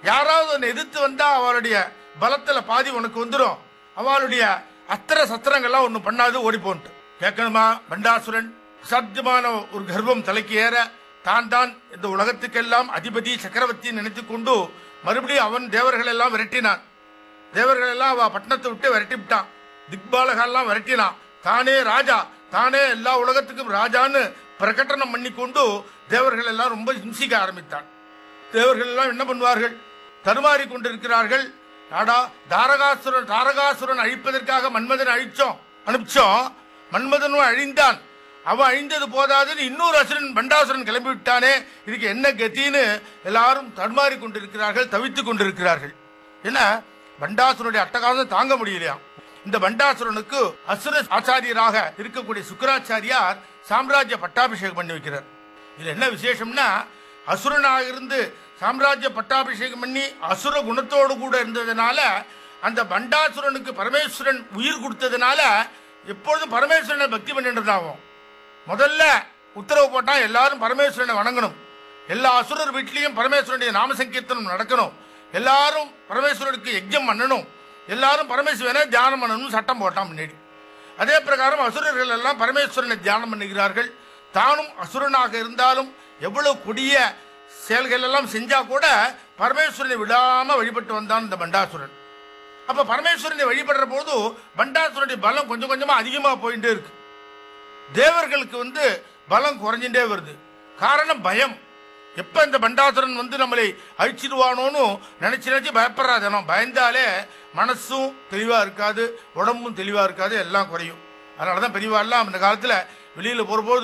யாராவது உன்னை எதிர்த்து வந்தா அவளுடைய பலத்துல பாதி உனக்கு வந்துடும் அவளுடைய அஸ்திர சத்திரங்கள்லாம் ஒண்ணு பண்ணாது ஓடி போன்ட்டு கேட்கணுமா பண்டாசுரன் அசாத்தியமான ஒரு கர்வம் தலைக்கு ஏற தான் தான் இந்த உலகத்துக்கெல்லாம் அதிபதி சக்கரவர்த்தி நினைத்துக் கொண்டு மறுபடியும் அவன் தேவர்கள் எல்லாம் விரட்டினான் தேவர்கள் எல்லாம் அவ பட்டணத்தை விட்டு விரட்டி விட்டான் திக்பாலகெல்லாம் விரட்டினான் தானே ராஜா தானே எல்லா உலகத்துக்கும் ராஜான்னு பிரகடனம் பண்ணி கொண்டு தேவர்கள் எல்லாம் ரொம்ப ஹிம்சிக்க ஆரம்பித்தான் தேவர்கள் எல்லாம் என்ன பண்ணுவார்கள் தருமாறி கொண்டிருக்கிறார்கள் நாடா தாரகாசுரன் தாரகாசுரன் அழிப்பதற்காக மன்மதன் அழிச்சோம் அனுப்பிச்சோம் மன்மதனும் அழிந்தான் அவன் அழிந்தது போதாதுன்னு இன்னொரு அசுரன் பண்டாசுரன் கிளம்பி விட்டானே இதுக்கு என்ன கத்தின்னு எல்லாரும் தடுமாறி கொண்டிருக்கிறார்கள் தவித்துக் கொண்டிருக்கிறார்கள் என்ன பண்டாசுரனுடைய அட்டகாசம் தாங்க முடியலையாம் இந்த பண்டாசுரனுக்கு அசுர ஆச்சாரியராக இருக்கக்கூடிய சுக்கராச்சாரியார் சாம்ராஜ்ய பட்டாபிஷேகம் பண்ணி வைக்கிறார் இதுல என்ன விசேஷம்னா அசுரனாக இருந்து சாம்ராஜ்ய பட்டாபிஷேகம் பண்ணி அசுர குணத்தோடு கூட இருந்ததுனால அந்த பண்டாசுரனுக்கு பரமேஸ்வரன் உயிர் கொடுத்ததுனால எப்பொழுதும் பரமேஸ்வரனை பக்தி பண்ணிட்டு முதல்ல உத்தரவு போட்டா எல்லாரும் பரமேஸ்வரனை வணங்கணும் எல்லா அசுரர் வீட்லயும் பரமேஸ்வரனுடைய நாம சங்கீர்த்தனம் நடக்கணும் எல்லாரும் பரமேஸ்வரனுக்கு யஜ்ஞம் பண்ணணும் எல்லாரும் பரமேஸ்வரனை தியானம் பண்ணணும் சட்டம் போட்டான் முன்னாடி அதே பிரகாரம் அசுரர்கள் எல்லாம் பரமேஸ்வரனை தியானம் பண்ணுகிறார்கள் தானும் அசுரனாக இருந்தாலும் எவ்வளவு கொடிய செயல்கள் எல்லாம் செஞ்சா கூட பரமேஸ்வரனை விடாம வழிபட்டு வந்தான் இந்த பண்டாசுரன் அப்ப பரமேஸ்வரனை வழிபடுற போது பண்டாசுரனுடைய பலம் கொஞ்சம் கொஞ்சமா அதிகமா போயிட்டே இருக்கு தேவர்களுக்கு வந்து பலம் குறைஞ்சுட்டே வருது காரணம் பயம் எப்ப இந்த பண்டாசுரன் வந்து நம்மளை அழிச்சிடுவானோன்னு நினைச்சு நினைச்சு பயப்படுறா தினம் பயந்தாலே மனசும் தெளிவா இருக்காது உடம்பும் தெளிவா இருக்காது எல்லாம் குறையும் அதனாலதான் பெரியவா எல்லாம் அந்த காலத்துல வெளியில போறபோது